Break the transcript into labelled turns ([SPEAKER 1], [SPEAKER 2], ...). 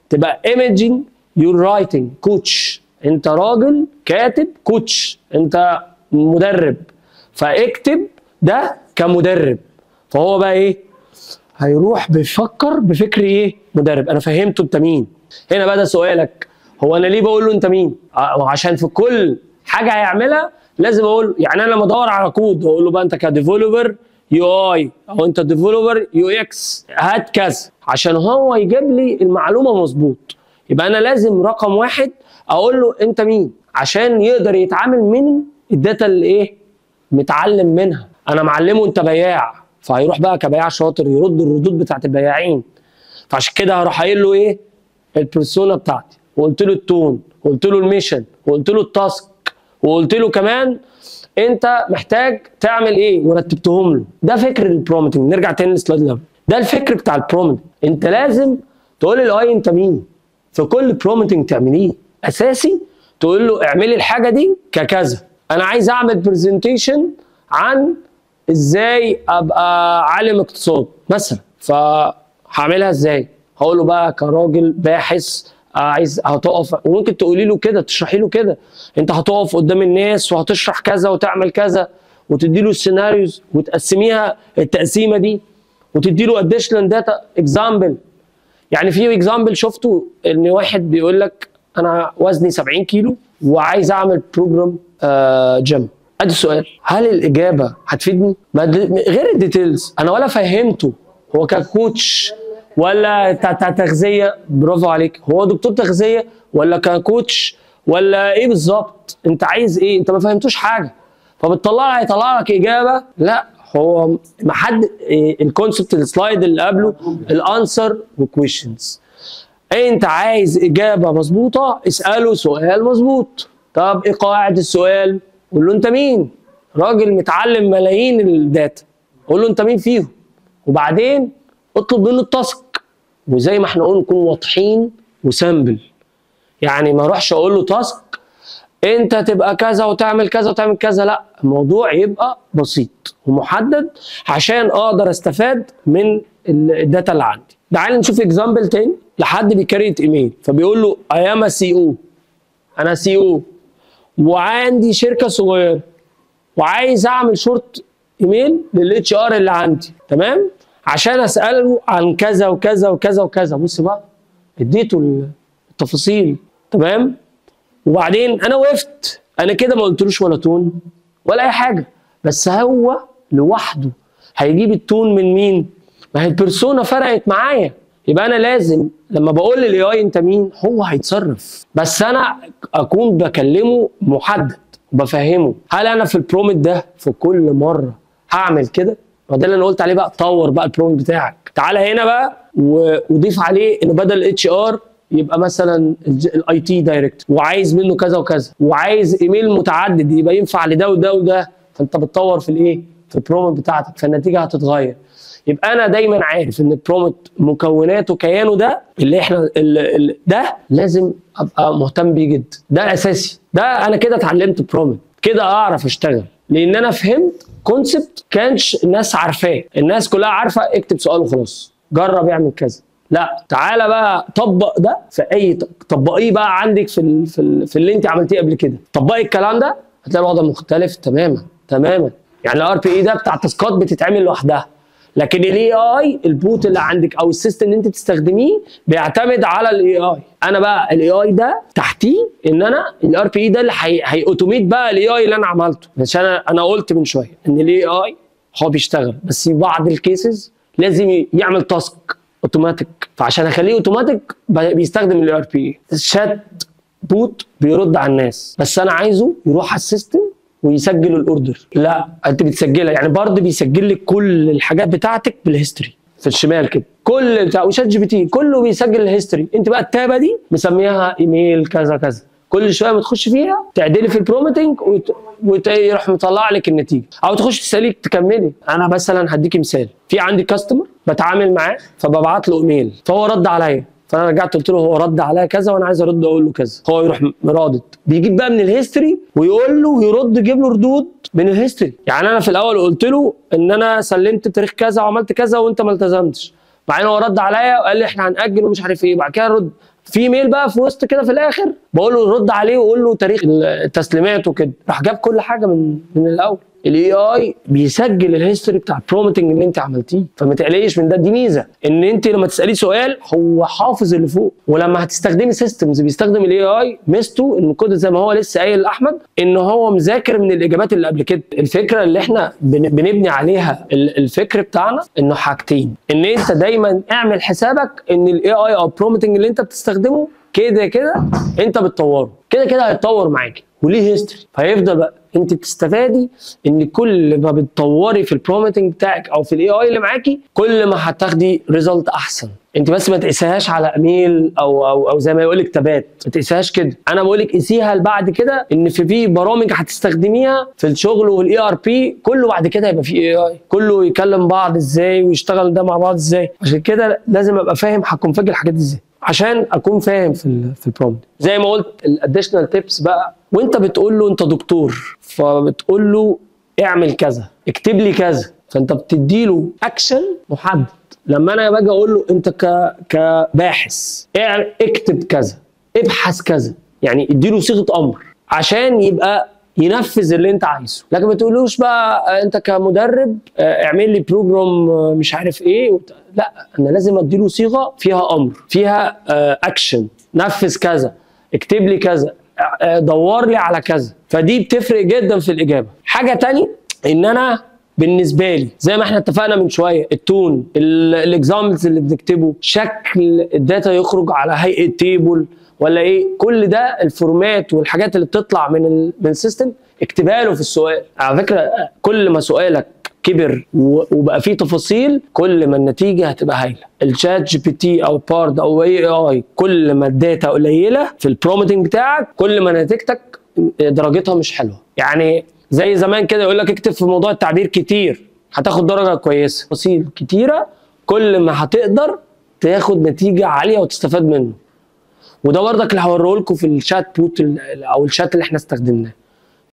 [SPEAKER 1] تبقى ايمجينج يور رايتنج كوتش انت راجل كاتب كوتش انت مدرب فاكتب ده كمدرب فهو بقى ايه هيروح بيفكر بفكر ايه مدرب انا فهمته انت مين هنا بقى ده سؤالك هو انا ليه بقول له انت مين ع- عشان في كل حاجه هيعملها لازم اقول يعني انا لما ادور على كود واقول له بقى انت كديفلوبر يو اي او انت ديفلوبر يو اكس هات كذا عشان هو يجيب لي المعلومه مظبوط يبقى انا لازم رقم واحد اقول له انت مين عشان يقدر يتعامل من الداتا اللي ايه متعلم منها انا معلمه انت بياع فهيروح بقى كبياع شاطر يرد الردود بتاعت البياعين فعشان كده هروح قايل له ايه البرسونا بتاعتي وقلت له التون وقلت له الميشن وقلت له التاسك وقلت له كمان انت محتاج تعمل ايه ورتبتهم له ده فكر البرومتنج نرجع تاني للسلايد الاول ده الفكر بتاع البرومتنج انت لازم تقول للاي انت مين في كل برومتنج تعمليه اساسي تقول له اعملي الحاجه دي ككذا انا عايز اعمل برزنتيشن عن ازاي ابقى عالم اقتصاد مثلا فهعملها ازاي هقول له بقى كراجل باحث آه، عايز هتقف وممكن تقولي له كده تشرحي له كده انت هتقف قدام الناس وهتشرح كذا وتعمل كذا وتدي له السيناريوز وتقسميها التقسيمه دي وتدي له اديشنال داتا اكزامبل يعني في اكزامبل شفته ان واحد بيقول لك انا وزني 70 كيلو وعايز اعمل بروجرام آه جيم ادي السؤال هل الاجابه هتفيدني ما د- غير الديتيلز انا ولا فهمته هو ككوتش ولا ت- ت- تغذيه برافو عليك هو دكتور تغذيه ولا ككوتش ولا ايه بالظبط انت عايز ايه انت ما فهمتوش حاجه فبتطلع هيطلع لك اجابه لا هو ما حد إيه الكونسبت السلايد اللي قبله الانسر وكويشنز انت عايز اجابه مظبوطه اساله سؤال مظبوط طب ايه قواعد السؤال قول له انت مين راجل متعلم ملايين الداتا قول له انت مين فيهم وبعدين اطلب منه التاسك وزي ما احنا قلنا نكون واضحين وسامبل يعني ما اروحش اقول له تاسك انت تبقى كذا وتعمل كذا وتعمل كذا لا الموضوع يبقى بسيط ومحدد عشان اقدر استفاد من ال- الداتا اللي عندي تعال نشوف اكزامبل تاني لحد بيكريت ايميل فبيقول له اي ام سي او انا سي او وعندي شركه صغيره وعايز اعمل شورت ايميل للاتش ار اللي عندي تمام عشان اساله عن كذا وكذا وكذا وكذا بص بقى اديته التفاصيل تمام وبعدين انا وقفت انا كده ما قلتلوش ولا تون ولا اي حاجه بس هو لوحده هيجيب التون من مين ما هي البيرسونا فرقت معايا يبقى انا لازم لما بقول للاي اي انت مين هو هيتصرف بس انا اكون بكلمه محدد وبفهمه هل انا في البرومت ده في كل مره هعمل كده ما ده اللي انا قلت عليه بقى طور بقى البرومت بتاعك تعالى هنا بقى و- وضيف عليه ان بدل اتش ار يبقى مثلا الاي تي دايركتور وعايز منه كذا وكذا وعايز ايميل متعدد يبقى ينفع لده وده وده فانت بتطور في الايه في البرومت بتاعتك فالنتيجه هتتغير يبقى انا دايما عارف ان البرومت مكوناته كيانه ده اللي احنا ال ال ده لازم ابقى مهتم بيه جدا ده اساسي ده انا كده اتعلمت برومت كده اعرف اشتغل لان انا فهمت كونسبت كانش الناس عارفاه الناس كلها عارفه اكتب سؤال وخلاص جرب اعمل كذا لا تعالى بقى طبق ده في اي طبقيه بقى عندك في ال في, ال في اللي انت عملتيه قبل كده طبقي الكلام ده هتلاقي الوضع مختلف تماما تماما يعني الار بي اي ده بتاع التاسكات بتتعمل لوحدها لكن الاي اي البوت اللي عندك او السيستم اللي انت بتستخدميه بيعتمد على الاي اي انا بقى الاي اي ده تحتيه ان انا الار بي اي ده اللي هي هيأوتوميت بقى الاي اي اللي انا عملته عشان انا انا قلت من شويه ان الاي اي هو بيشتغل بس في بعض الكيسز لازم يعمل تاسك اوتوماتيك فعشان اخليه اوتوماتيك بيستخدم الاي ار بي اي الشات بوت بيرد على الناس بس انا عايزه يروح على السيستم ويسجل الاوردر لا انت بتسجلها يعني برضه بيسجل لك كل الحاجات بتاعتك بالهيستوري في الشمال كده كل بتاع وشات جي بي تي كله بيسجل الهيستوري انت بقى التابه دي مسميها ايميل كذا كذا كل شويه بتخش فيها تعدلي في البرومتنج وت... ويروح مطلع لك النتيجه او تخش تساليك تكملي انا مثلا هديكي مثال في عندي كاستمر بتعامل معاه فببعت له ايميل فهو رد عليا فانا رجعت قلت له هو رد عليا كذا وانا عايز ارد اقول له كذا هو يروح مرادد بيجيب بقى من الهيستوري ويقول له يرد يجيب له ردود من الهيستوري يعني انا في الاول قلت له ان انا سلمت تاريخ كذا وعملت كذا وانت ما التزمتش بعدين هو رد عليا وقال لي احنا هنأجل ومش عارف ايه بعد كده رد في ايميل بقى في وسط كده في الاخر بقول له رد عليه وقول له تاريخ التسليمات وكده راح جاب كل حاجه من من الاول الاي اي بيسجل الهيستوري بتاع البرومتنج اللي انت عملتيه فما تقلقيش من ده دي ميزه ان انت لما تساليه سؤال هو حافظ اللي فوق ولما هتستخدمي سيستمز بيستخدم الاي اي ميزته ان كود زي ما هو لسه قايل لاحمد ان هو مذاكر من الاجابات اللي قبل كده الفكره اللي احنا بن- بنبني عليها ال- الفكر بتاعنا انه حاجتين ان انت دايما اعمل حسابك ان الاي اي او البرومتنج اللي انت بتستخدمه كده كده انت بتطوره كده كده هيتطور معاكي وليه هيستوري فهيفضل بقى انت بتستفادي ان كل ما بتطوري في البرومتنج بتاعك او في الاي اي اللي معاكي كل ما هتاخدي ريزلت احسن انت بس ما تقيسهاش على ايميل او او او زي ما يقول لك تبات ما تقيسهاش كده انا بقول لك قيسيها بعد كده ان في في برامج هتستخدميها في الشغل والاي ار بي كله بعد كده يبقى في اي اي كله يكلم بعض ازاي ويشتغل ده مع بعض ازاي عشان كده لازم ابقى فاهم هكونفجر الحاجات دي ازاي عشان اكون فاهم في ال في البرومبت زي ما قلت الاديشنال تيبس بقى وانت بتقول له انت دكتور فبتقول له اعمل كذا اكتب لي كذا فانت بتدي له اكشن محدد لما انا باجي اقول له انت ك كباحث اع- اكتب كذا ابحث كذا يعني اديله صيغه امر عشان يبقى ينفذ اللي انت عايزه لكن ما تقولوش بقى آه، انت كمدرب آه، اعمل لي بروجرام آه، مش عارف ايه وت... لا انا لازم اديله صيغه فيها امر فيها اكشن نفذ كذا اكتب لي كذا آه، دور لي على كذا فدي بتفرق جدا في الاجابه حاجه تانية ان انا بالنسبه لي زي ما احنا اتفقنا من شويه التون الاكزامبلز اللي بنكتبه شكل الداتا يخرج على هيئه تيبل ولا ايه كل ده الفورمات والحاجات اللي بتطلع من ال من السيستم اكتبها له في السؤال على فكره كل ما سؤالك كبر و- وبقى فيه تفاصيل كل ما النتيجه هتبقى هايله الشات جي بي تي او بارد او اي اي كل ما الداتا قليله في البرومتنج بتاعك كل ما نتيجتك درجتها مش حلوه يعني زي زمان كده يقول لك اكتب في موضوع التعبير كتير هتاخد درجه كويسه تفاصيل كتيره كل ما هتقدر تاخد نتيجه عاليه وتستفاد منه وده برضك اللي هوريه لكم في الشات بوت ال- او الشات اللي احنا استخدمناه